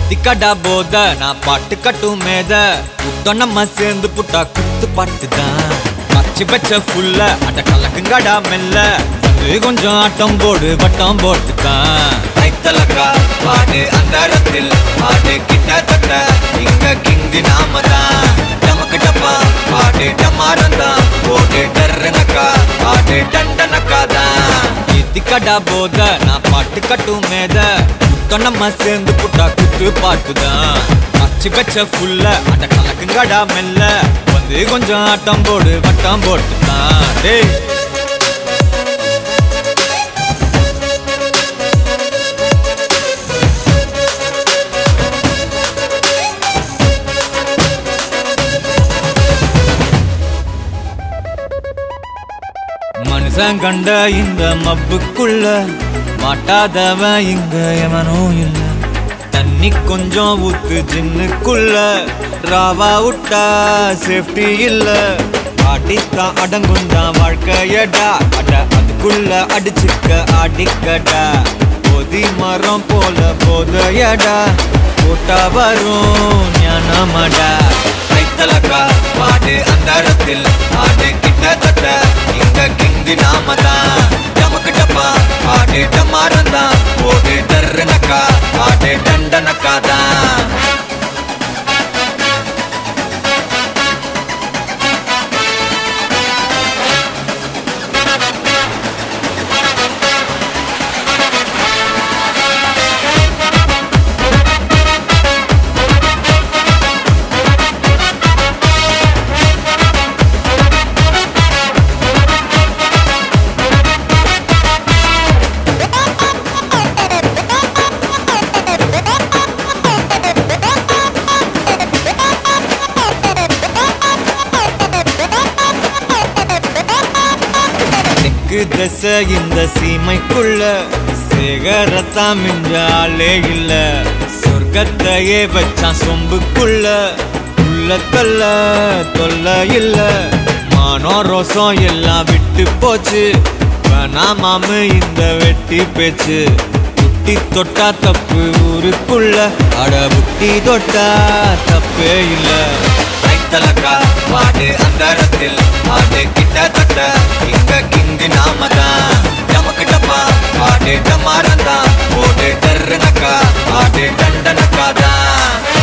எத்திக்கடா போத நான் பாட்டு கட்டும் மேத புத்தம் நம்ம சேர்ந்து புட்டா குத்து பாட்டு தான் கச்சி வச்ச ஃபுல்ல அட கலக்குங்கடா மெல்ல வந்து கொஞ்சம் ஆட்டம் போடு வட்டம் போட்டுதான் கைத்தலக்கா பாடு அந்தரத்தில் பாடு கிட்டத்தட்ட இங்க கிங்கு நாம தான் நமக்கு டப்பா பாடு டமாரந்தா போடு டர்ரனக்கா பாடு டண்டனக்கா தான் எத்திக்கடா போத நான் பாட்டு கட்டும் மேத புத்தம் நம்ம சேர்ந்து புட்டா குத்து பாட்டுதான் கச்சி வச்ச ஃபுல்ல அட கலக்குங்கடா மெல்ல வந்து கொஞ்சம் ஆட்டம் போடு வட்டம் போட்டுதான் டேய் மனுஷன் கண்ட இந்த மப்புக்குள்ள மாட்டாதவன் இங்க எவனும் இல்ல தண்ணி கொஞ்சம் ஊத்து ஜின்னுக்குள்ள ராவா விட்டா சேஃப்டி இல்ல ஆடித்தான் அடங்குந்தான் வாழ்க்கையடா அட அதுக்குள்ள அடிச்சுக்க ஆடிக்கடா பொதி மரம் போல போதையடா போட்டா வரும் ஞானமடா கைத்தலக்கா பாடு அந்தரத்தில் பாடு கிட்டத்தட்ட இங்க கிங்கு நாம தான் நமக்கு டப்பா பாடு டமாரந்தா போடு டர்ருனக்கா பாடு டண்டனக்கா தான் தெற்கு திசை இந்த சீமைக்குள்ள சேகரத்தான் மிஞ்ச ஆளே இல்ல சொர்க்கத்தையே வச்சான் சொம்புக்குள்ள உள்ளக்கல்ல தொல்ல இல்ல மானோ ரோசம் எல்லாம் விட்டு போச்சு வேணாமாமு இந்த வெட்டி பேச்சு புட்டி தொட்டா தப்பு ஊருக்குள்ள அட புட்டி தொட்டா தப்பே இல்ல கைத்தலக்கா பாடு அந்தரத்தில் பாடு கிட்டத்தட்ட இங்க கிங்கு நாம தான் நமக்கு டப்பா பாடு டமாரந்தா போடு டர்ருனக்கா பாடு டண்டனக்கா தான்